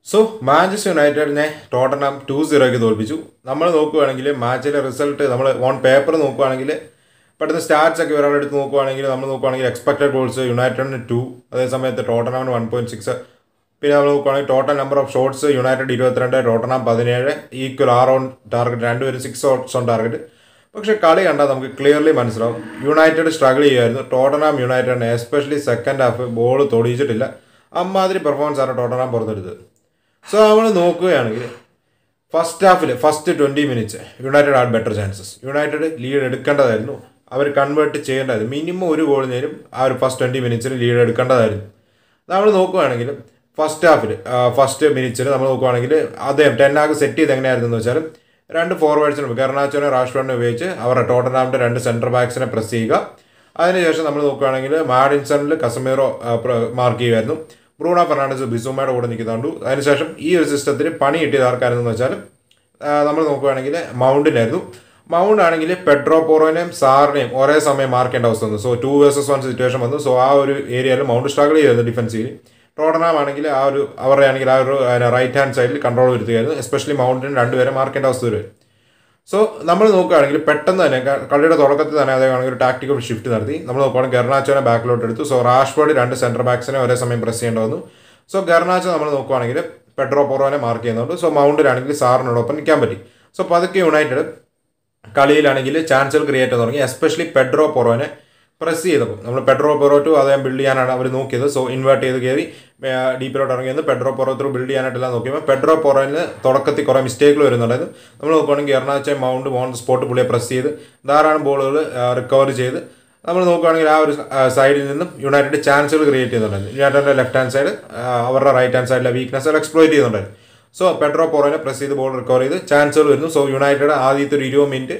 so Manchester യുണൈറ്റഡിനെ Tottenham two സീറോയ്ക്ക് തോൽപ്പിച്ചു നമ്മൾ നോക്കുകയാണെങ്കിൽ മാച്ചിലെ റിസൾട്ട് നമ്മൾ ഓൺ പേപ്പർ നോക്കുകയാണെങ്കിൽ പെട്ടെന്ന് സ്റ്റാറ്റ്സ് ഒക്കെ ഒരാൾ എടുത്ത് നോക്കുകയാണെങ്കിൽ നമ്മൾ നോക്കുകയാണെങ്കിൽ എക്സ്പെക്റ്റഡ് ഗോൾസ് യുണൈറ്റഡിന് ടു അതേ സമയത്ത് ടോട്ടനാമിന് വൺ പോയിന്റ് സിക്സ് പിന്നെ നമ്മൾ നോക്കുകയാണെങ്കിൽ total number of shots United ഇരുപത്തിരണ്ട് ടോട്ടനാം പതിനേഴ് ഈക്വൽ ആർ ഓൺ ടാർഗറ്റ് രണ്ടുപേരും സിക്സ് ഷോട്ട്സ് ഓൺ ടാർഗറ്റ് പക്ഷെ കളി കണ്ടാൽ നമുക്ക് ക്ലിയർലി മനസ്സിലാവും യുണൈറ്റഡ് സ്ട്രഗിൾ ചെയ്യുമായിരുന്നു ടോട്ടനാം യുണൈറ്റഡിനെ എസ്പെഷ്യലി സെക്കൻഡ് ഹാഫ് ബോൾ തൊടിയിച്ചിട്ടില്ല അമ്മാതിരി പെർഫോമൻസ് ആണ് ടോട്ടനാം പുറത്തെടുത്തത് സോ നമ്മൾ നോക്കുകയാണെങ്കിൽ ഫസ്റ്റ് ഹാഫിൽ first twenty minutes United had better chances United lead എടുക്കേണ്ടതായിരുന്നു അവർ കൺവേർട്ട് ചെയ്യേണ്ടതായിരുന്നു മിനിമം ഒരു ഗോളിനേലും ആ ഒരു ഫസ്റ്റ് ട്വൻറ്റി മിനിറ്റ്സിൽ ലീഡ് എടുക്കേണ്ടതായിരുന്നു നമ്മൾ നോക്കുകയാണെങ്കിൽ ഫസ്റ്റ് ഹാഫിൽ ഫസ്റ്റ് മിനിറ്റ്സിൽ നമ്മൾ നോക്കുകയാണെങ്കിൽ അദ്ദേഹം ടെന്നാഗ് സെറ്റ് ചെയ്ത് എങ്ങനെയായിരുന്നു എന്ന് വെച്ചാൽ രണ്ട് ഫോർവേഡ്സിനും ഗർണാച്ചോനെ റാഷ്ഫോർഡിനെ ഉപയോഗിച്ച് അവരുടെ ടോട്ടനാമിൻ്റെ രണ്ട് സെൻറ്റർ ബാക്സിനെ പ്രസ് ചെയ്യുക അതിനുശേഷം നമ്മൾ നോക്കുകയാണെങ്കിൽ മാഡിൻസണിൽ കസമീറോ മാർക്ക് ചെയ്യുമായിരുന്നു ബ്രൂണ ഫെർണാണ്ടസ് ബിസുമയുടെ കൂടെ നിൽക്കുന്നുണ്ട് അതിനുശേഷം ഈ ഒരു സിസ്റ്റത്തിൽ പണി കിട്ടിയത് ആർക്കാരെന്ന് വെച്ചാൽ നമ്മൾ നോക്കുകയാണെങ്കിൽ മൗണ്ടിനായിരുന്നു മൗണ്ട് ആണെങ്കിൽ പെട്രോ പോറോനെയും സാറിനെയും ഒരേ സമയം മാർക്ക് ചെയ്യേണ്ട അവസ്ഥ വന്നു so two versus one situation വന്നു സോ ആ ഒരു ഏരിയയിൽ മൗണ്ട് സ്ട്രഗിൾ ചെയ്യുന്നു ഡിഫൻസീവ് ടോട്ടനാം ആണെങ്കിൽ ആ ഒരു അവരുടെ ആണെങ്കിൽ ആ ഒരു റൈറ്റ് ഹാൻഡ് സൈഡിൽ കൺട്രോൾ വരുത്തുകയായിരുന്നു എസ്പെഷ്യലി മൗണ്ടിന് രണ്ടുപേരെ മാർക്ക് ചെയ്യേണ്ട അവസ്ഥ വരും സോ നമ്മൾ നോക്കുകയാണെങ്കിൽ പെട്ടെന്ന് തന്നെ ക- കളിയുടെ തുടക്കത്തിൽ തന്നെ അദ്ദേഹമാണെങ്കിൽ ഒരു ടാക്ടിക്കൽ ഷിഫ്റ്റ് നടത്തി നമ്മൾ നോക്കുകയാണെങ്കിൽ ഗർണാച്ചോനെ ബാക്കിലോട്ട് എടുത്തു സോ റാഷ്ഫോർഡ് രണ്ട് സെൻറ്റർ ബാക്സിനെ ഒരേ സമയം പ്രസ് ചെയ്യേണ്ടി വന്നു സോ ഗർണാച്ചോ നമ്മൾ നോക്കുകയാണെങ്കിൽ പെട്രോ പൊറോനെ മാർക്ക് ചെയ്യുന്നുണ്ട് സോ മൗണ്ടിലാണെങ്കിൽ സാറിനോടൊപ്പം നിൽക്കാൻ പറ്റി സോ പതുക്കെ യുണൈറ്റഡ് കളിയിലാണെങ്കിൽ ചാൻസുകൾ ക്രിയേറ്റ് ചെയ്യാൻ തുടങ്ങി എസ്പെഷ്യലി പെഡ്രോ പൊറോനെ പ്രസ് ചെയ്തപ്പോൾ നമ്മൾ പെഡ്രോ പൊറോ ടു അദ്ദേഹം ബിൽഡ് ചെയ്യാനാണ് അവർ നോക്കിയത് സോ ഇൻവേർട്ട് ചെയ്ത് കയറി ഡീപ്പിലോട്ട് ഇറങ്ങിയത് പെഡ്രോ പൊറോ ത്രൂ ബിൽഡ് ചെയ്യാനായിട്ടെല്ലാം നോക്കിയപ്പോൾ പെഡ്രോ പൊറോന് തുടക്കത്തിൽ കുറേ മിസ്റ്റേക്കുകൾ വരുന്നുണ്ടായിരുന്നു നമ്മൾ നോക്കുകയാണെങ്കിൽ എറണാകുളം മൗണ്ട് മോൺ സ്പോട്ട് പുള്ളിയെ പ്രസ് ചെയ്ത് ധാരാളം ബോളുകൾ റിക്കവർ ചെയ്ത് നമ്മൾ നോക്കുകയാണെങ്കിൽ ആ ഒരു സൈഡിൽ നിന്നും യുണൈറ്റഡ് ചാൻസുകൾ ക്രിയേറ്റ് ചെയ്യുന്നുണ്ടായിരുന്നു യുണൈറ്റഡിൻ്റെ ലെഫ്റ്റ് ഹാൻഡ് സൈഡ് അവരുടെ റൈറ്റ് ഹാൻഡ് സൈഡിലെ വീക്ക്നെസ്സുകൾ എക്സ്പ്ലോയിറ്റ് ചെയ്യുന്നുണ്ടായിരുന്നു സോ പെട്രോ പൊറോനെ പ്രസ് ചെയ്ത് ബോൾ റിക്കവർ ചെയ്ത് ചാൻസുകൾ വരുന്നു സോ യുണൈറ്റഡ് ആദ്യത്തെ ഒരു ഇരുപത് മിനിറ്റ്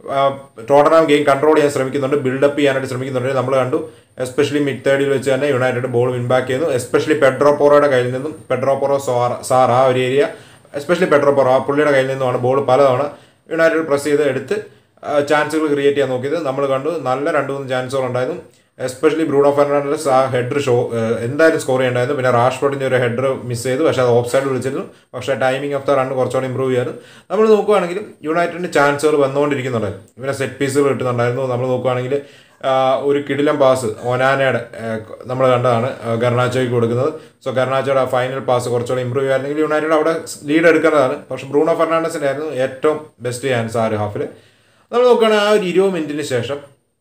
ടോട്ടനാം ഗെയിം കൺട്രോൾ ചെയ്യാൻ ശ്രമിക്കുന്നുണ്ട് ബിൽഡപ്പ് ചെയ്യാനായിട്ട് ശ്രമിക്കുന്നുണ്ട് നമ്മൾ കണ്ടു എസ്പെഷ്യലി മിഡ് തേർഡിൽ വെച്ച് തന്നെ യുണൈറ്റഡ് ബോൾ വിൻ ബാക്ക് ചെയ്യുന്നു എസ്പെഷ്യലി പെഡ്രോ പോറോയുടെ കയ്യിൽ നിന്നും പെഡ്രോ പോറോ സാർ സാർ ആ ഒരു ഏരിയ എസ്പെഷ്യലി പെഡ്രോ പോറോ ആ പുള്ളിയുടെ കയ്യിൽ നിന്നുമാണ് ബോൾ പലതവണ യുണൈറ്റഡ് പ്രസ് ചെയ്ത് എടുത്ത് ചാൻസുകൾ ക്രിയേറ്റ് ചെയ്യാൻ നോക്കിയത് നമ്മൾ കണ്ടു നല്ല രണ്ട് മൂന്ന് ചാൻസുകൾ ഉണ്ടായിരുന്നു എസ്പെഷ്യലി ബ്രൂണോ ഫെർണാണ്ടസ് ആ ഹെഡർ ഷോ എന്തായാലും സ്കോർ ചെയ്യേണ്ടായിരുന്നു പിന്നെ റാഷ്ഫോർഡിൻ്റെ ഒരു ഹെഡർ മിസ് ചെയ്തു പക്ഷേ അത് ഓഫ് സൈഡ് വിളിച്ചിരുന്നു പക്ഷേ ടൈമിംഗ് ഓഫ് ദ റൺ കുറച്ചുകൂടി ഇമ്പ്രൂവ് ചെയ്യാറ് നമ്മൾ നോക്കുകയാണെങ്കിൽ യുണൈറ്റഡിന് ചാൻസുകൾ വന്നുകൊണ്ടിരിക്കുന്നുണ്ടായിരുന്നു ഇവരെ സെറ്റ് പീസുകൾ കിട്ടുന്നുണ്ടായിരുന്നു നമ്മൾ നോക്കുകയാണെങ്കിൽ ആ, ഒരു കിടിലം പാസ് ഒനാനയുടെ നമ്മൾ കണ്ടതാണ് ഗർണാച്ചോയ്ക്ക് കൊടുക്കുന്നത് സോ ഗർണാച്ചോയുടെ ഫൈനൽ പാസ് കുറച്ചുകൂടി ഇമ്പ്രൂവ് ചെയ്യായിരുന്നെങ്കിൽ യുണൈറ്റഡ് അവിടെ ലീഡ് എടുക്കേണ്ടതാണ് പക്ഷേ ബ്രൂണോ ഫെർണാണ്ടസിൻ്റെ ആയിരുന്നു ഏറ്റവും ബെസ്റ്റ് ചാൻസ് ആ ഒരു ഹാഫിൽ നമ്മൾ നോക്കുകയാണെങ്കിൽ ആ ഒരു ഇരുപത് മിനിറ്റിന് ശേഷം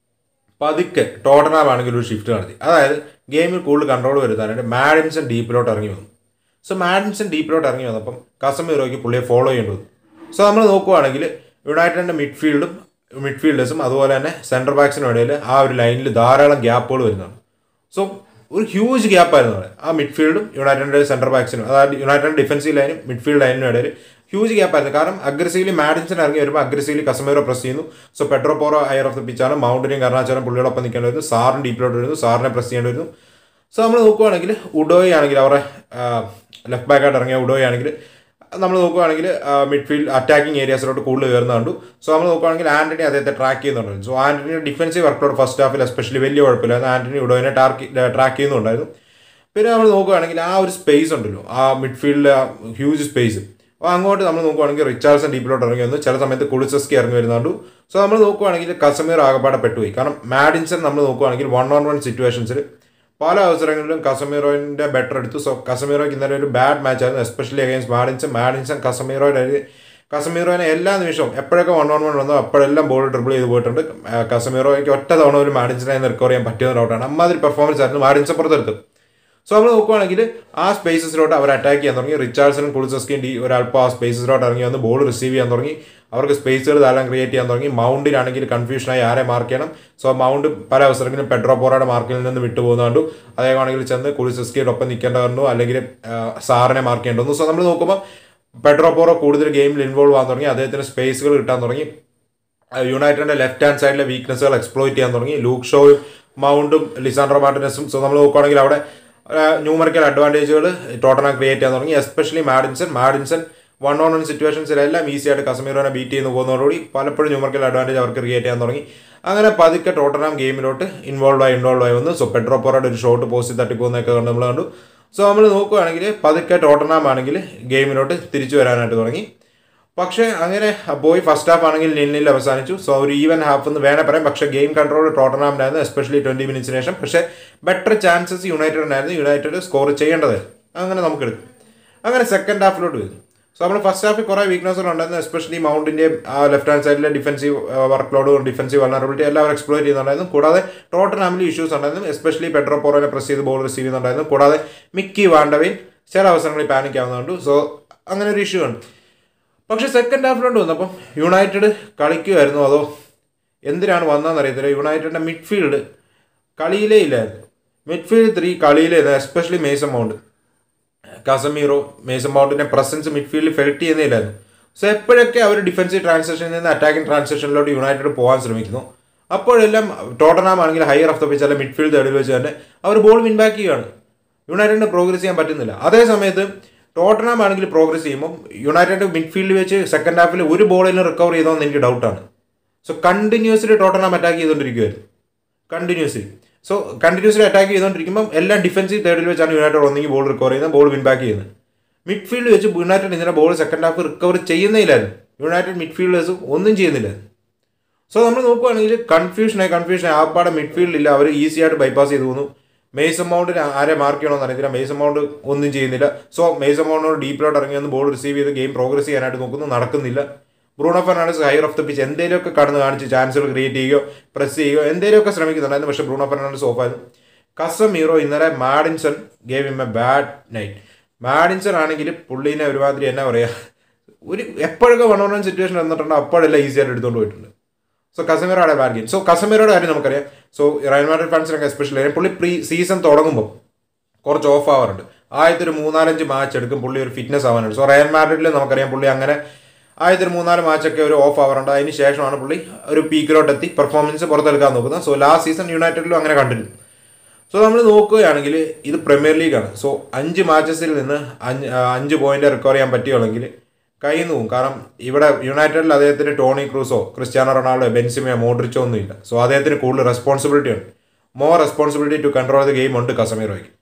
പതുക്കെ ടോട്ടനാം ആണെങ്കിൽ ഒരു ഷിഫ്റ്റ് നടത്തി അതായത് ഗെയിമിൽ കൂടുതൽ കൺട്രോൾ വരുത്താനായിട്ട് മാഡിൻസൺ ഡീപ്പിലോട്ട് ഇറങ്ങി വന്നു സോ മാഡിൻസൺ ഡീപ്പിലോട്ട് ഇറങ്ങി വന്നപ്പം കസമീറോയ്ക്ക് പുള്ളിയെ ഫോളോ ചെയ്യേണ്ടി വന്നു സോ നമ്മൾ നോക്കുവാണെങ്കിൽ യുണൈറ്റഡിൻ്റെ മിഡ്ഫീൽഡും മിഡ്ഫീൽഡേഴ്സും അതുപോലെ തന്നെ സെൻറ്റർ ബാക്സിനും ഇടയിൽ ആ ഒരു ലൈനിൽ ധാരാളം ഗ്യാപ്പുകൾ വരുന്നുണ്ട് സോ ഒരു ഹ്യൂജ് ഗ്യാപ്പായിരുന്നു അവിടെ ആ മിഡ്ഫീൽഡും യുണൈറ്റഡിൻ്റെ സെൻറ്റർ ബാക്സിനും അതായത് യുണൈറ്റഡ് ഡിഫൻസീവ് ലൈനും മിഡ്ഫീൽഡ് ലൈനിനും ഇടയിൽ ഹ്യൂജ് ഗ്യാപ്പായിരുന്നു കാരണം അഗ്രസീവ്ലി മാഡിൻസൺ ഇറങ്ങി വരുമ്പോൾ അഗ്രസീവ്ലി കസമേറോ പ്രസ് ചെയ്യുന്നു so Pedro Porro higher of the പിച്ചാണ് മൗണ്ടിനെയും കർണാചാരം പുള്ളിയോടൊപ്പം നിൽക്കേണ്ടി വരുന്നു സാറിന് ഡീപ്പിലോട്ട് വരുന്നു സാറിനെ പ്രസ് ചെയ്യേണ്ടി വരുന്നു സോ നമ്മൾ നോക്കുകയാണെങ്കിൽ ഉഡോയ് ആണെങ്കിൽ അവരുടെ ലെഫ്റ്റ് ബാക്കായിട്ട് ഇറങ്ങിയ ഉഡോയ് ആണെങ്കിൽ നമ്മൾ നോക്കുകയാണെങ്കിൽ മിഡ്ഫീൽഡ് അറ്റാക്കിംഗ് ഏരിയാസിലോട്ട് കൂടുതൽ കയറുന്ന കണ്ടു സോ നമ്മൾ നോക്കുകയാണെങ്കിൽ ആന്റണി അദ്ദേഹത്തെ ട്രാക്ക് ചെയ്യുന്നുണ്ടായിരുന്നു സോ ആന്റണിയുടെ ഡിഫൻസീവ് വർക്കൗട്ട് ഫസ്റ്റ് ഹാഫിൽ എസ്പെഷ്യലി വലിയ കുഴപ്പമില്ലായിരുന്നു ആന്റണി ഉഡോയിനെ ടാർക്ക് ട്രാക്ക് ചെയ്യുന്നുണ്ടായിരുന്നു പിന്നെ നമ്മൾ നോക്കുകയാണെങ്കിൽ ആ ഒരു സ്പേസ് ഉണ്ടല്ലോ ആ മിഡ്ഫീൽഡിലെ ഹ്യൂജ് സ്പേസ് അപ്പോൾ അങ്ങോട്ട് നമ്മൾ നോക്കുകയാണെങ്കിൽ റിച്ചാർഡ്സൺ ഡീപ്പിലോട്ട് ഇറങ്ങി വന്നു ചില സമയത്ത് കുളിസസ്കി ഇറങ്ങി വരുന്നുണ്ട് സോ നമ്മൾ നോക്കുകയാണെങ്കിൽ കസമീർ ആകപ്പാടെ പെട്ടുപോയി കാരണം മാഡിൻസൺ നമ്മൾ നോക്കുകയാണെങ്കിൽ വൺ ഓൺ വൺ സിറ്റുവേഷൻസിൽ പല അവസരങ്ങളിലും കസമീറോയിൻ്റെ ബെറ്റർ എടുത്തു സോ കസമീറോയ്ക്ക് ഇന്നലെ ഒരു ബാഡ് മാച്ച് ആയിരുന്നു എസ്പെഷ്യലി അഗൈൻസ്റ്റ് മാഡിൻസൺ മാഡിൻസൺ കസമീറോയുടെ ഒരു കസമീറോനെ എല്ലാ നിമിഷവും എപ്പോഴൊക്കെ വൺ ഓൺ വൺ വന്നോ അപ്പോഴെല്ലാം ബോൾ ഡ്രിബിൾ ചെയ്ത് പോയിട്ടുണ്ട് ആ, കസമീറോയ്ക്ക് ഒറ്റ തവണ ഒരു മാഡിൻസനെ റിക്കവർ ചെയ്യാൻ പറ്റിയ ഡൗട്ടാണ് അമ്മാതിരി പെർഫോമൻസ് ആയിരുന്നു മാഡിൻസൺ പുറത്തെടുത്ത് സോ നമ്മൾ നോക്കുവാണെങ്കിൽ ആ സ്പേസസിലോട്ട് അവർ അറ്റാക്ക് ചെയ്യാൻ തുടങ്ങി റിച്ചാർഡ്സണും കുളിസസ്കിയും ഡി ഒരല്പം ആ സ്പേസസിലോട്ട് ഇറങ്ങി വന്ന് ബോൾ റിസീവ് ചെയ്യാൻ തുടങ്ങി അവർക്ക് സ്പേസുകൾ ധാരാളം ക്രിയേറ്റ് ചെയ്യാൻ തുടങ്ങി മൗണ്ടിലാണെങ്കിൽ കൺഫ്യൂഷനായി ആരെ മാർക്ക് ചെയ്യണം സോ മൗണ്ട് പല അവസരങ്ങളിലും പെട്രോ പോറയുടെ മാർക്കിൽ നിന്ന് വിട്ടുപോകുന്ന കണ്ടു അതേമാണെങ്കിൽ ചെന്ന് കുളിസസ്കിയുടെ ഒപ്പം നിൽക്കേണ്ട വന്നു അല്ലെങ്കിൽ ആ, സാറിനെ മാർക്ക് ചെയ്യേണ്ടി വന്നു സോ നമ്മൾ നോക്കുമ്പോൾ പെട്രോ പോറോ കൂടുതൽ ഗെയിമിൽ ഇൻവോൾവ് ആകാൻ തുടങ്ങി അദ്ദേഹത്തിന് സ്പേസുകൾ കിട്ടാൻ തുടങ്ങി യുണൈറ്റഡിന്റെ ലെഫ്റ്റ് ഹാൻഡ് സൈഡിലെ വീക്ക്നസ്സുകൾ എക്സ്പ്ലോയിറ്റ് ചെയ്യാൻ തുടങ്ങി ലൂക്ക് ഷോയും മൗണ്ടും ലിസാൻഡ്രോ മാർട്ടിനസും സോ നമ്മൾ നോക്കുകയാണെങ്കിൽ അവിടെ ന്യൂമറിക്കൽ അഡ്വാൻറ്റേജുകൾ ടോട്ടനം ക്രിയേറ്റ് ചെയ്യാൻ തുടങ്ങി especially Maddison Maddison one on one സിറ്റുവേഷൻസിലെല്ലാം ഈസി ആയിട്ട് കസമീറോനെ ബീറ്റ് ചെയ്യുന്ന പോകുന്നതോടുകൂടി പലപ്പോഴും ന്യൂമറിക്കൽ അഡ്വാൻറ്റേജ് അവർക്ക് ക്രിയേറ്റ് ചെയ്യാൻ തുടങ്ങി അങ്ങനെ പതുക്കെ ടോട്ടനാം ഗെയിമിലോട്ട് ഇൻവോൾവ് ആയി ഇൻവോൾവ് ആയി വന്നു സോ പെട്രോ പൊറയുടെ ഒരു ഷോട്ട് പോസ്റ്റ് തട്ടിപ്പോകുന്നതൊക്കെ കണ്ട് നമ്മൾ കണ്ടു സോ നമ്മൾ നോക്കുകയാണെങ്കിൽ പതുക്കെ ടോട്ടനാം ആണെങ്കിൽ ഗെയിമിലോട്ട് തിരിച്ചു വരാനായിട്ട് തുടങ്ങി പക്ഷേ അങ്ങനെ പോയി ഫസ്റ്റ് ഹാഫ് ആണെങ്കിൽ നിന്നിൽ അവസാനിച്ചു സോ ഒരു ഈവൻ ഹാഫ് എന്ന് വേണേൽ പറയാം പക്ഷേ ഗെയിം കൺട്രോൾ ടോട്ടനാമിനായിരുന്നു എസ്പെഷ്യലി ട്വൻറ്റി മിനിറ്റ്സിന് ശേഷം പക്ഷേ ബെറ്റർ ചാൻസസ് യുണൈറ്റഡിനായിരുന്നു യുണൈറ്റഡ് സ്കോർ ചെയ്യേണ്ടതായിരുന്നു അങ്ങനെ നമുക്ക് എടുക്കും അങ്ങനെ സെക്കൻഡ് ഹാഫിലോട്ട് വരും സോ നമ്മൾ ഫസ്റ്റ് ഹാഫിൽ കുറേ വീക്ക്നസ്സുകൾ ഉണ്ടായിരുന്നു എസ്പെഷ്യലി മൗണ്ടിൻ്റെയും ലെഫ്റ്റ് ഹാൻഡ് സൈഡിലെ ഡിഫൻസീവ് വർക്ക് ലോഡും ഡിഫൻസീവ് വൾണറബിലിറ്റി എല്ലാവരും എക്സ്പ്ലോർ ചെയ്യുന്നുണ്ടായിരുന്നു കൂടാതെ ടോട്ടനാമിൽ ഇഷ്യൂസ് ഉണ്ടായിരുന്നു എസ്പെഷ്യലി പെട്രോ പോറോനെ പ്രസ് ചെയ്ത് ബോൾ റിസീവ് ചെയ്യുന്നുണ്ടായിരുന്നു കൂടാതെ മിക്കി വാണ്ടവയിൽ ചില അവസരങ്ങളിൽ പാനിക് ആവുന്നുണ്ട് സോ അങ്ങനെ ഒരു ഇഷ്യൂ ഉണ്ട് പക്ഷേ സെക്കൻഡ് ഹാഫിലോട്ട് വന്നപ്പം യുണൈറ്റഡ് കളിക്കുമായിരുന്നു അതോ എന്തിനാണ് വന്നതെന്ന് അറിയത്തില്ല യുണൈറ്റഡിൻ്റെ മിഡ്ഫീൽഡ് കളിയിലേ ഇല്ലായിരുന്നു മിഡ്ഫീൽഡ് ത്രീ കളിയിലേ especially Mason Mount Casemiro Mason മൗണ്ടിന്റെ പ്രസൻസ് മിഡ്ഫീൽഡിൽ ഫെൽറ്റ് ചെയ്യുന്നില്ലായിരുന്നു സോ എപ്പോഴൊക്കെ അവർ ഡിഫൻസീവ് ട്രാൻസാക്ഷനിൽ നിന്ന് അറ്റാക്കിംഗ് ട്രാൻസാക്ഷനിലോട്ട് യുണൈറ്റഡ് പോകാൻ ശ്രമിക്കുന്നു അപ്പോഴെല്ലാം ടോട്ടനാം ആണെങ്കിൽ ഹയർ ഓഫ് ദ പിച്ച് അല്ല മിഡ്ഫീൽഡ് തേർഡിൽ വെച്ച് തന്നെ അവർ ബോൾ വിൻ ബാക്ക് ചെയ്യുകയാണ് യുണൈറ്റഡിന് പ്രോഗ്രസ് ചെയ്യാൻ പറ്റുന്നില്ല അതേ സമയത്ത് ടോട്ടനാം ആണെങ്കിൽ പ്രോഗ്രസ് ചെയ്യുമ്പോൾ യുണൈറ്റഡ് മിഡ്ഫീൽഡ് വെച്ച് സെക്കൻഡ് ഹാഫിൽ ഒരു ബോളിന് റിക്കവർ ചെയ്തോന്ന് എനിക്ക് ഡൗട്ടാണ് സോ കണ്ടിന്യൂസ്ലി ടോട്ടനാം അറ്റാക്ക് ചെയ്തുകൊണ്ടിരിക്കുമായിരുന്നു കണ്ടിന്യൂസ്ലി സോ കണ്ടിന്യൂസ്ലി അറ്റാക്ക് ചെയ്തുകൊണ്ടിരിക്കുമ്പോൾ എല്ലാം ഡിഫൻസീവ് തേർഡിൽ വെച്ചാണ് യുണൈറ്റഡ് ഒന്നെങ്കിൽ ബോൾ റിക്കവർ ചെയ്യുന്നത് ബോൾ വിൻ ബാക്ക് ചെയ്യുന്നത് മിഡ്ഫീൽഡ് വെച്ച് യുണൈറ്റഡ് ഇന്നലെ ബോൾ സെക്കൻഡ് ഹാഫ് റിക്കവർ ചെയ്യുന്നില്ലായിരുന്നു യുണൈറ്റഡ് മിഡ്ഫീൽഡേഴ്സ് ഒന്നും ചെയ്യുന്നില്ല സോ നമ്മൾ നോക്കുകയാണെങ്കിൽ കൺഫ്യൂഷനായി കൺഫ്യൂഷനായി ആപ്പാടെ മിഡ്ഫീൽഡില്ല അവർ ഈസി ആയിട്ട് ബൈപ്പാസ് ചെയ്തു പോകുന്നു മെയ്സ് മൗണ്ടിന് ആരെ മാർക്ക് ചെയ്യണമെന്ന് അറിയത്തില്ല മെയ്സ് മൗണ്ട് ഒന്നും ചെയ്യുന്നില്ല സോ മെയ്സ് മൗണ്ടിനോട് ഡീപ്പിലോട്ട് ഇറങ്ങി വന്ന് ബോൾ റിസീവ് ചെയ്ത് ഗെയിം പ്രോഗ്രസ് ചെയ്യാനായിട്ട് നോക്കുന്നു നടക്കുന്നില്ല Bruno Fernandes higher of the pitch എന്തെങ്കിലുമൊക്കെ കടന്ന് കാണിച്ച് ചാൻസുകൾ ക്രിയേറ്റ് ചെയ്യുകയോ പ്രസ് ചെയ്യുകയോ എന്തെങ്കിലുമൊക്കെ ശ്രമിക്കുന്നുണ്ടായിരുന്നു പക്ഷേ ബ്രൂണോ ഫെർണാണ്ടസ് ഓഫായിരുന്നു കസമീറോ ഇന്നലെ Maddison gave him a bad night Maddison ആണെങ്കിൽ പുള്ളീനെ ഒരുമാതിരി എന്നാ പറയുക ഒരു എപ്പോഴൊക്കെ വൺ ഓൺ വൺ സിറ്റുവേഷൻ വന്നിട്ടുണ്ടോ അപ്പോഴെല്ലാം ഈസി ആയിട്ട് എടുത്തുകൊണ്ട് പോയിട്ടുണ്ട് സോ കസമീറോടെ ബാഡ് ഗെയിം സോ കസമീറോടെ കാര്യം നമുക്കറിയാം സോ റയൽ മാഡ്രിഡ് ഫാൻസിനൊക്കെ എസ്പെഷ്യലി പുള്ളി പ്രീ സീസൺ തുടങ്ങുമ്പോൾ കുറച്ച് ഓഫ് ആവാറുണ്ട് ആദ്യത്തെ ഒരു മൂന്നാലഞ്ച് മാച്ച് എടുക്കും പുള്ളി ഒരു ഫിറ്റ്നസ് ആവാനുണ്ട് സോ റയൽ മാഡ്രിഡിൽ നമുക്കറിയാം പുള്ളി അങ്ങനെ ആദ്യത്തെ ഒരു മൂന്നാല് മാച്ചൊക്കെ ഒരു ഓഫ് ആവാറുണ്ട് അതിന് ശേഷമാണ് പുള്ളി ഒരു പീക്കിലോട്ട് എത്തി പെർഫോമൻസ് പുറത്തെടുക്കാൻ നോക്കുന്നത് സോ ലാസ്റ്റ് സീസൺ യുണൈറ്റഡിലും അങ്ങനെ കണ്ടിരുന്നു സോ നമ്മൾ നോക്കുകയാണെങ്കിൽ ഇത് പ്രീമിയർ ലീഗാണ് സോ അഞ്ച് മാച്ചസിൽ നിന്ന് അഞ്ച് അഞ്ച് പോയിന്റ് റിക്കവർ ചെയ്യാൻ പറ്റുകയാണെങ്കിൽ കയ്യിൽ നിന്ന് പോകും കാരണം ഇവിടെ യുണൈറ്റഡിൽ അദ്ദേഹത്തിന് ടോണി ക്രൂസോ ക്രിസ്ത്യാനോ റൊണാൾഡോ ബെൻസിമയോ മോഡ്രിച്ചോ ഒന്നും ഇല്ല സോ അദ്ദേഹത്തിന് കൂടുതൽ റെസ്പോൺസിബിലിറ്റി ഉണ്ട് more responsibility to control the game ഉണ്ട് കസമീറോയ്ക്ക്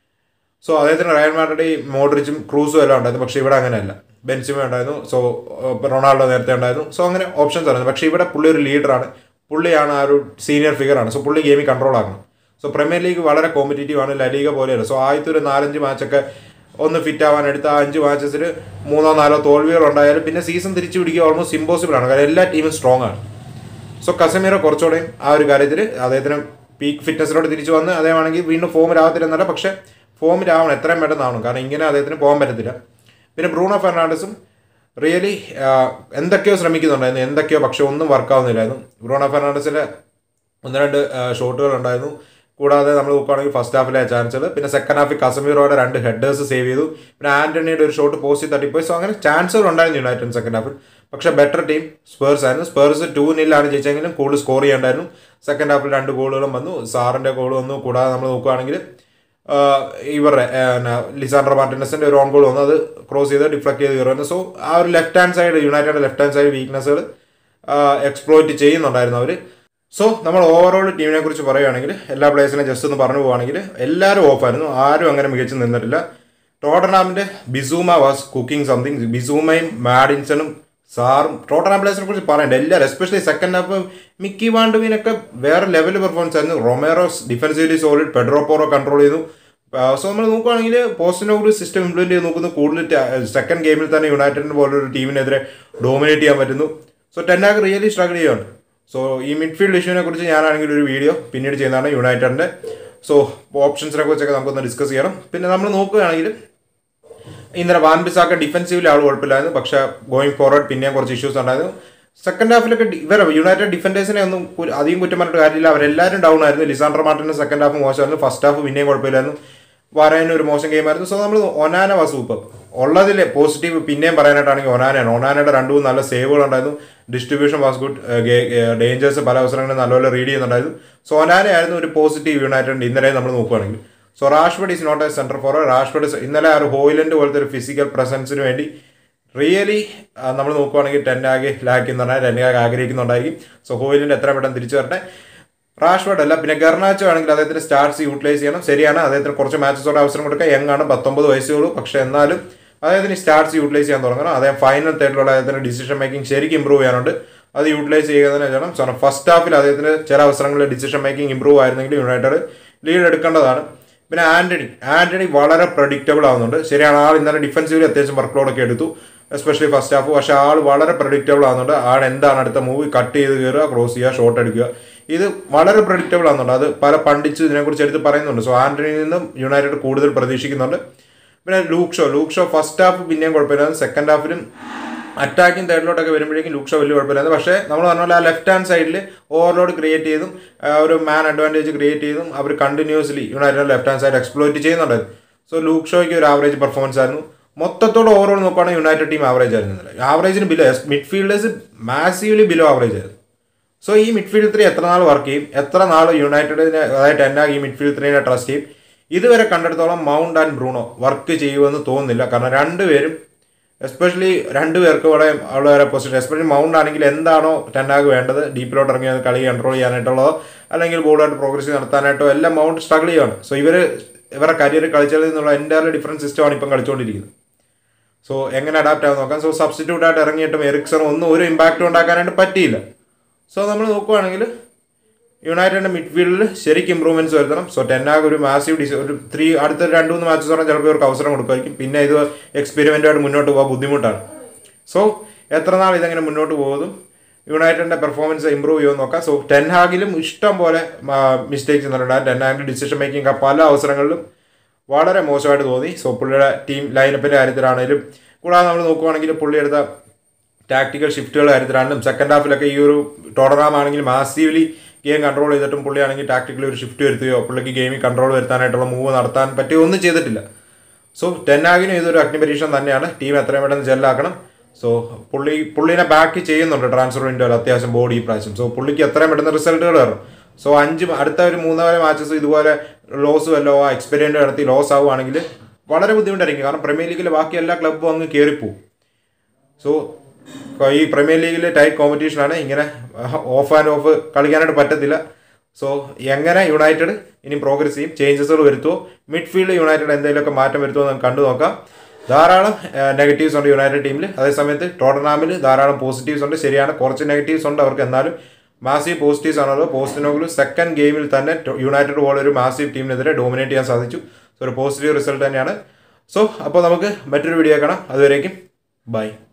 സോ അദ്ദേഹത്തിന് റയൽ മാഡ്രിഡ് മോഡ്രിച്ചും ക്രൂസും എല്ലാം ഉണ്ടായിരുന്നു പക്ഷേ ഇവിടെ അങ്ങനെയല്ല ബെൻസിമ ഉണ്ടായിരുന്നു സോ റൊണാൾഡോ നേരത്തെ ഉണ്ടായിരുന്നു സോ അങ്ങനെ ഓപ്ഷൻസ് ആയിരുന്നു പക്ഷേ ഇവിടെ പുള്ളി ഒരു ലീഡറാണ് പുള്ളിയാണ് ആ ഒരു സീനിയർ ഫിഗറാണ് സോ പുള്ളി ഗെയിമിൽ കൺട്രോൾ ആക്കണം സോ പ്രീമിയർ ലീഗ് വളരെ കോമ്പറ്റീറ്റീവ് ആണ് ലലീഗ പോലെയല്ല സോ ആദ്യത്തെ ഒരു നാലഞ്ച് മാച്ചൊക്കെ ഒന്ന് ഫിറ്റ് ആവാൻ എടുത്ത ആ അഞ്ച് മാച്ചസിൽ മൂന്നോ നാലോ തോൽവികൾ ഉണ്ടായാലും പിന്നെ സീസൺ തിരിച്ചു പിടിക്കുക ഓൾമോസ്റ്റ് ഇമ്പോസിബിൾ ആണ് കാരണം എല്ലാ ടീമും സ്ട്രോങ് ആണ് സോ കസമീറോ കുറച്ചുകൂടെയും ആ ഒരു കാര്യത്തിൽ അദ്ദേഹത്തിന് പീക്ക് ഫിറ്റ്നസിലോട്ട് തിരിച്ചു വന്ന് അദ്ദേഹമാണെങ്കിൽ വീണ്ടും ഫോമിലാവത്തില്ലെന്നല്ല പക്ഷേ ഫോമിലാവണം എത്രയും പെട്ടെന്നാവണം കാരണം ഇങ്ങനെ അദ്ദേഹത്തിന് പോകാൻ പറ്റത്തില്ല പിന്നെ ബ്രൂണോ ഫെർണാണ്ടസും റിയലി എന്തൊക്കെയോ ശ്രമിക്കുന്നുണ്ടായിരുന്നു എന്തൊക്കെയോ പക്ഷെ ഒന്നും വർക്കാവുന്നില്ലായിരുന്നു ബ്രൂണോ ഫെർണാണ്ടസിൻ്റെ ഒന്ന് രണ്ട് ഷോട്ടുകൾ ഉണ്ടായിരുന്നു കൂടാതെ നമ്മൾ നോക്കുകയാണെങ്കിൽ ഫസ്റ്റ് ഹാഫിലെ ചാൻസുകൾ പിന്നെ സെക്കൻഡ് ഹാഫിൽ കസമീറോയുടെ രണ്ട് ഹെഡേഴ്സ് സേവ് ചെയ്തു പിന്നെ ആന്റണിയുടെ ഒരു ഷോട്ട് പോസ്റ്റ് തട്ടിപ്പോയി സോ അങ്ങനെ ചാൻസുകൾ ഉണ്ടായിരുന്നു യുണൈറ്റഡ് സെക്കൻഡ് ഹാഫിൽ പക്ഷേ ബെറ്റർ ടീം സ്പേഴ്സ് ആയിരുന്നു സ്പേഴ്സ് ടു നില്ലാണ് ജയിച്ചെങ്കിലും കൂടുതൽ സ്കോർ ചെയ്യേണ്ടായിരുന്നു സെക്കൻഡ് ഹാഫിൽ രണ്ട് ഗോളുകളും വന്നു സാറിൻ്റെ ഗോൾ വന്നു കൂടാതെ നമ്മൾ നോക്കുകയാണെങ്കിൽ ഇവരുടെ ലിസാൻഡർ മാർട്ടിനസിന്റെ ഒരു ഓൺ ഗോൾ വന്നു അത് ക്രോസ് ചെയ്ത് ഡിഫ്ലക്ട് ചെയ്ത് കയറുന്നു സോ ആ ഒരു left hand side United left hand side വീക്ക്നസ്സുകൾ എക്സ്പ്ലോയിറ്റ് ചെയ്യുന്നുണ്ടായിരുന്നു അവർ സോ നമ്മൾ ഓവറോൾ ടീമിനെ കുറിച്ച് പറയുകയാണെങ്കിൽ എല്ലാ പ്ലേയേഴ്സിനെ ജസ്റ്റ് ഒന്ന് പറഞ്ഞു പോവുകയാണെങ്കിൽ എല്ലാവരും ഓഫായിരുന്നു ആരും അങ്ങനെ മികച്ചു നിന്നിട്ടില്ല ടോട്ടനാമിന്റെ ബിസൂമ വാസ് കുക്കിംഗ് സംതിങ് ബിസൂമയും മാഡിൻസണും സാറും ടോട്ടനാം പ്ലേയേഴ്സിനെ കുറിച്ച് പറയണ്ട എല്ലാവരും എസ്പെഷ്യലി സെക്കൻഡ് ഹാഫ് മിക്കി വാണ്ടുവിനൊക്കെ വേറെ ലെവൽ പെർഫോമൻസ് ആയിരുന്നു Romero's defensively solid Pedro Porro control ചെയ്തു സോ നമ്മൾ നോക്കുകയാണെങ്കിൽ പോസ്റ്റിനോ ഒരു സിസ്റ്റം ഇംപ്ലിമെന്റ് ചെയ്ത് നോക്കുന്നു കൂടുതൽ സെക്കൻഡ് ഗെയിമിൽ തന്നെ യുണൈറ്റഡിന് പോലൊരു ടീമിനെതിരെ ഡോമിനേറ്റ് ചെയ്യാൻ പറ്റുന്നു സോ ടെന്നാക്ക് റിയലി സ്ട്രഗിൾ ചെയ്യുകയാണ് സോ ഈ മിഡ്ഫീൽഡ് ഇഷ്യൂവിനെ കുറിച്ച് ഞാനാണെങ്കിൽ ഒരു വീഡിയോ പിന്നീട് ചെയ്യുന്നതാണ് യുണൈറ്റഡിൻ്റെ സോ ഓപ്ഷൻസിനെ കുറിച്ചൊക്കെ നമുക്കൊന്ന് ഡിസ്കസ് ചെയ്യണം പിന്നെ നമ്മൾ നോക്കുകയാണെങ്കിൽ ഇന്നലെ വാൻ ബിസാക്ക ഡിഫൻസീവിൽ ആൾ കുഴപ്പമില്ലായിരുന്നു പക്ഷേ ഗോയിങ് ഫോർവേഡ് പിന്നെയും കുറച്ച് ഇഷ്യൂസ് ഉണ്ടായിരുന്നു സെക്കൻഡ് ഹാഫിലൊക്കെ ഇവരെ യുണൈറ്റഡ് ഡിഫൻഡേഴ്സിനെ ഒന്നും അധികം കുറ്റം പറഞ്ഞിട്ട് കാര്യമില്ല അവരെല്ലാവരും ഡൗൺ ആയിരുന്നു ലിസാൻഡർ മാർട്ടിൻ്റെ സെക്കൻഡ് ഹാഫ് മോശമായിരുന്നു ഫസ്റ്റ് ഹാഫ് പിന്നെയും കുഴപ്പമില്ലായിരുന്നു വരാനും ഒരു മോശം ഗെയിമായിരുന്നു സോ നമ്മൾ ഒനാന വാ സൂപ്പർ ഉള്ളതിൽ പോസിറ്റീവ് പിന്നെയും പറയാനായിട്ടാണെങ്കിൽ ഒനാനയാണ് ഒനാനയുടെ രണ്ട് മൂന്ന് നല്ല സേവുകൾ ഉണ്ടായിരുന്നു ഡിസ്ട്രിബ്യൂഷൻ വാസ് ഗുഡ് ഡേഞ്ചേഴ്സ് പല അവസരങ്ങളും നല്ലപോലെ റീഡ് ചെയ്യുന്നുണ്ടായിരുന്നു സോ ഒനാനയായിരുന്നു ഒരു പോസിറ്റീവ് യുണൈറ്റഡ് ഇന്നലെ നമ്മൾ നോക്കുകയാണെങ്കിൽ so Rashford is not a centre for Rashford ഇന്നലെ ആ ഒരു ഹോയിലൻഡ് പോലത്തെ ഒരു ഫിസിക്കൽ പ്രസൻസിന് വേണ്ടി റിയലി നമ്മൾ നോക്കുവാണെങ്കിൽ ടെന്നാഗ് ലാക്ക് എന്ന് പറഞ്ഞാൽ ടെന്നാഗ് ആഗ്രഹിക്കുന്നുണ്ടായിരിക്കും സോ ഹോയിലിൻ്റെ എത്ര പെട്ടെന്ന് തിരിച്ചു വരട്ടെ റാഷ്വർഡ് അല്ല പിന്നെ ഗർണാച്ചോ ആണെങ്കിൽ അദ്ദേഹത്തിന് സ്റ്റാർട്സ് യൂട്ടിലൈസ് ചെയ്യണം ശരിയാണ് അദ്ദേഹത്തിന് കുറച്ച് മാച്ചസോടെ അവസരം കൊടുക്കുക യങ് ആണ് പത്തൊമ്പത് വയസ്സേ ഉള്ളൂ പക്ഷെ എന്നാലും അദ്ദേഹത്തിന് സ്റ്റാർട്സ് യൂട്ടിലൈസ് ചെയ്യാൻ തുടങ്ങണം അദ്ദേഹം ഫൈനൽ തേർഡിലുള്ള അദ്ദേഹത്തിന്റെ ഡിസിഷൻ മേക്കിംഗ് ശരിക്കും ഇമ്പ്രൂവ് ചെയ്യാനുണ്ട് അത് യൂട്ടിലൈസ് ചെയ്യുക തന്നെ ചെയ്യണം സോ ഫസ്റ്റ് ഹാഫിൽ അദ്ദേഹത്തിന് ചില അവസരങ്ങളിൽ ഡിസിഷൻ മേക്കിംഗ് ഇമ്പ്രൂവ് ആയിരുന്നെങ്കിൽ യുണൈറ്റഡ് ലീഡ് എടുക്കേണ്ടതാണ് പിന്നെ ആന്റണി ആന്റണി വളരെ പ്രഡിക്റ്റബിൾ ആവുന്നുണ്ട് ശരിയാണ് ആൾ ഇന്നലെ ഡിഫൻസീവിൽ അത്യാവശ്യം വർക്ക് ലോഡൊക്കെ എടുത്തു എസ്പെഷ്യലി ഫസ്റ്റ് ഹാഫ് പക്ഷേ ആൾ വളരെ പ്രഡിക്റ്റബിൾ ആവുന്നുണ്ട് ആൾ എന്താണ് അടുത്ത മൂവ് കട്ട് ചെയ്ത് കയറുക ക്രോസ് ചെയ്യുക ഷോട്ട് എടുക്കുക ഇത് വളരെ പ്രഡിക്റ്റബിൾ ആവുന്നുണ്ട് അത് പല പണ്ഡിറ്റ്സ് ഇതിനെക്കുറിച്ച് എടുത്ത് പറയുന്നുണ്ട് സോ ആന്റണിയിൽ നിന്നും യുണൈറ്റഡ് കൂടുതൽ പ്രതീക്ഷിക്കുന്നുണ്ട് പിന്നെ Luke Shaw Luke Shaw first half പിന്നെയും കുഴപ്പമില്ലായിരുന്നു സെക്കൻഡ് ഹാഫിലും അറ്റാക്കിംഗ് തേർഡിലോട്ടൊക്കെ വരുമ്പോഴേക്കും ലൂക്ക് ഷോ വലിയ കുഴപ്പമില്ലായിരുന്നു പക്ഷേ നമ്മൾ പറഞ്ഞ പോലെ ആ ലെഫ്റ്റ് ഹാൻഡ് സൈഡിൽ ഓവർലോഡ് ക്രിയേറ്റ് ചെയ്തും ആ, ഒരു മാൻ അഡ്വാൻറ്റേജ് ക്രിയേറ്റ് ചെയ്തും അവർ continuously United left hand side exploit ചെയ്യുന്നുണ്ടായിരുന്നു സോ ലൂക്ക് ഷോയ്ക്ക് ഒരു ആവറേജ് പെർഫോമൻസ് ആയിരുന്നു മൊത്തത്തോടെ ഓവറോൾ നോക്കുകയാണെങ്കിൽ യുണൈറ്റഡ് ടീം ആവറേജ് ആയിരുന്നു ആവറേജിന് below midfielders massively below average ആയിരുന്നു സോ ഈ മിഡ്ഫീൽഡ് ത്രീ എത്ര നാൾ വർക്ക് ചെയ്യും എത്ര നാൾ യുണൈറ്റഡിനെ അതായത് ടെന്നാഗ് ഈ മിഡ്ഫീൽഡ് ത്രീനെ ട്രസ്റ്റ് ചെയ്യും ഇതുവരെ കണ്ടെടുത്തോളം മൗണ്ട് ആൻഡ് ബ്രൂണോ വർക്ക് ചെയ്യുമെന്ന് തോന്നുന്നില്ല കാരണം രണ്ടുപേരും എസ്പെഷ്യലി രണ്ടുപേർക്ക് ഇവിടെ ഉള്ള പൊസിഷൻ എസ്പെഷ്യലി മൗണ്ട് ആണെങ്കിൽ എന്താണോ ടെന്നാഗ് വേണ്ടത് ഡീപ്പിലോട്ട് ഇറങ്ങി അത് കളി കൺട്രോൾ ചെയ്യാനായിട്ടുള്ളതോ അല്ലെങ്കിൽ ബോളായിട്ട് പ്രോഗ്രസ് നടത്താനായിട്ടോ എല്ലാം മൗണ്ട് സ്ട്രഗിൾ ചെയ്യുകയാണ് സോ ഇവർ ഇവരുടെ കരിയർ കളിച്ചതിൽ നിന്നുള്ള എൻ്റയർലി ഡിഫറൻറ്റ് സിസ്റ്റമാണ് ഇപ്പം കളിച്ചുകൊണ്ടിരിക്കുന്നത് സോ എങ്ങനെ അഡാപ്റ്റ് ആവും നോക്കാം സോ സബ്സ്റ്റിറ്റ്യൂട്ട് ആയിട്ട് ഇറങ്ങിയിട്ടും എറിക്സൺ ഒന്നും ഒരു ഇമ്പാക്റ്റും ഉണ്ടാക്കാനായിട്ട് പറ്റിയില്ല സോ നമ്മൾ നോക്കുവാണെങ്കിൽ യുണൈറ്റഡിന്റെ മിഡ്ഫീൽഡിൽ ശരിക്കും ഇമ്പ്രൂവ്മെന്റ്സ് വരുത്തണം സോ ടെന്നാഗ് ഒരു മാസീവ് ഡിസ് ഒരു ത്രീ അടുത്ത രണ്ട് മൂന്ന് മാച്ചസ് പറഞ്ഞാൽ ചിലപ്പോൾ ഇവർക്ക് അവസരം കൊടുക്കുമായിരിക്കും പിന്നെ ഇത് എക്സ്പെരിമെൻ്റായിട്ട് മുന്നോട്ട് പോകാൻ ബുദ്ധിമുട്ടാണ് സോ എത്ര നാൾ ഇതെങ്ങനെ മുന്നോട്ട് പോകുന്നതും യുണൈറ്റഡിന്റെ പെർഫോമൻസ് ഇമ്പ്രൂവ് ചെയ്യുമെന്ന് നോക്കാം സോ ടെൻഹാഗിലും ഇഷ്ടം പോലെ മിസ്റ്റേക്സ് ചെയ്യുന്നുണ്ട് ടെൻഹാഗിന്റെ ഡിസിഷൻ മേക്കിംഗ് പല അവസരങ്ങളിലും വളരെ മോശമായിട്ട് തോന്നി സോ പുള്ളിയുടെ ടീം ലൈനപ്പിന്റെ കാര്യത്തിലാണെങ്കിലും കൂടാതെ നമ്മൾ നോക്കുവാണെങ്കിൽ പുള്ളി എടുത്ത ടാക്ടിക്കൽ ഷിഫ്റ്റുകളുടെ കാര്യത്തിലാണെങ്കിലും സെക്കൻഡ് ഹാഫിലൊക്കെ ഈ ഒരു ടോട്ടറാം ആണെങ്കിൽ മാസീവ്ലി ഗെയിം കൺട്രോൾ ചെയ്തിട്ടും പുള്ളിയാണെങ്കിൽ ടാക്ടിക്കലി ഒരു ഷിഫ്റ്റ് വരുത്തുകയോ പുള്ളിക്ക് ഗെയിമിൽ കൺട്രോൾ വരുത്താനായിട്ടുള്ള മൂവ് നടത്താൻ പറ്റുകയോ ഒന്നും ചെയ്തിട്ടില്ല സോ ടെന്നാഗിനും ഇതൊരു അഗ്നിപരീക്ഷണം തന്നെയാണ് ടീം എത്രയും പെട്ടെന്ന് ജെല്ലാക്കണം സോ പുള്ളി പുള്ളിനെ ബാക്ക് ചെയ്യുന്നുണ്ട് ട്രാൻസ്ഫർ വിൻഡോയിൽ അത്യാവശ്യം ബോഡി ഈ പ്രാവശ്യം സോ പുള്ളിക്ക് എത്രയും പെട്ടെന്ന് റിസൾട്ടുകൾ വരും സോ അഞ്ച് അടുത്ത ഒരു മൂന്നാല് മാച്ചസ് ഇതുപോലെ ലോസ് വല്ലോ എക്സ്പെരിമെൻ്റ് നടത്തി ലോസ് ആവുകയാണെങ്കിൽ വളരെ ബുദ്ധിമുട്ടായിരിക്കും കാരണം പ്രീമിയർ ലീഗിലെ ബാക്കി എല്ലാ ക്ലബ്ബും അങ്ങ് കയറിപ്പോവും സോ ഈ പ്രീമിയർ ലീഗിൽ ടൈറ്റ് കോമ്പറ്റീഷനാണ് ഇങ്ങനെ ഓഫ് ആൻഡ് ഓഫ് കളിക്കാനായിട്ട് പറ്റത്തില്ല സോ എങ്ങനെ യുണൈറ്റഡ് ഇനി പ്രോഗ്രസ് ചെയ്യും ചേഞ്ചസുകൾ വരുത്തുമോ മിഡ്ഫീൽഡ് യുണൈറ്റഡ് എന്തെങ്കിലുമൊക്കെ മാറ്റം വരുത്തുമോ എന്ന് കണ്ടു നോക്കാം ധാരാളം നെഗറ്റീവ്സ് ഉണ്ട് യുണൈറ്റഡ് ടീമിൽ അതേസമയത്ത് ടോട്ടനാമിൽ ധാരാളം പോസിറ്റീവ്സ് ഉണ്ട് ശരിയാണ് കുറച്ച് നെഗറ്റീവ്സ് ഉണ്ട് അവർക്ക് എന്നാലും മാസീവ് പോസിറ്റീവ്സ് ആണല്ലോ പോസ്റ്റിനോഗിലും സെക്കൻഡ് ഗെയിമിൽ തന്നെ യുണൈറ്റഡ് പോലെ ഒരു മാസീവ് ടീമിനെതിരെ ഡോമിനേറ്റ് ചെയ്യാൻ സാധിച്ചു സോ ഒരു പോസിറ്റീവ് റിസൾട്ട് തന്നെയാണ് സോ അപ്പോൾ നമുക്ക് മറ്റൊരു വീഡിയോ കാണാം അതുവരേക്കും ബൈ